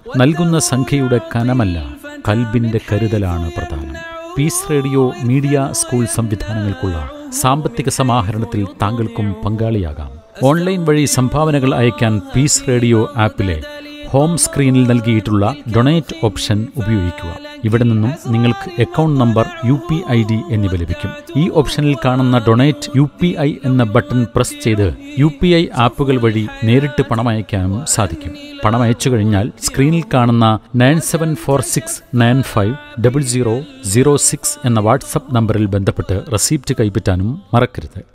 നൽകുന്ന സംഖ്യയുടെ കനമല്ല കൽബിന്റെ കരുതലാണ് പ്രധാനം പീസ് റേഡിയോ മീഡിയ സ്കൂൾ സംവിധാനങ്ങൾക്കുള്ള സാമ്പത്തിക സമാഹരണത്തിൽ താങ്കൾക്കും പങ്കാളിയാകാം ഓൺലൈൻ വഴി സംഭാവനകൾ അയക്കാൻ പീസ് റേഡിയോ ആപ്പിലെ ഹോം സ്ക്രീനിൽ നൽകിയിട്ടുള്ള ഡൊണേറ്റ് ഓപ്ഷൻ ഉപയോഗിക്കുക ഇവിടെ നിന്നും നിങ്ങൾക്ക് account number U P I D എന്നിവ ലഭിക്കും ഈ ഓപ്ഷനിൽ കാണുന്ന ഡൊണേറ്റ് യു പി ഐ എന്ന ബട്ടൺ പ്രസ് ചെയ്ത് യു പി ഐ ആപ്പുകൾ വഴി നേരിട്ട് പണം അയക്കാനും സാധിക്കും പണം അയച്ചു കഴിഞ്ഞാൽ സ്ക്രീനിൽ കാണുന്ന nine seven four six nine five double zero zero six എന്ന വാട്സപ്പ് നമ്പറിൽ ബന്ധപ്പെട്ട് റെസീപ്റ്റ് കൈപ്പറ്റാനും മറക്കരുത്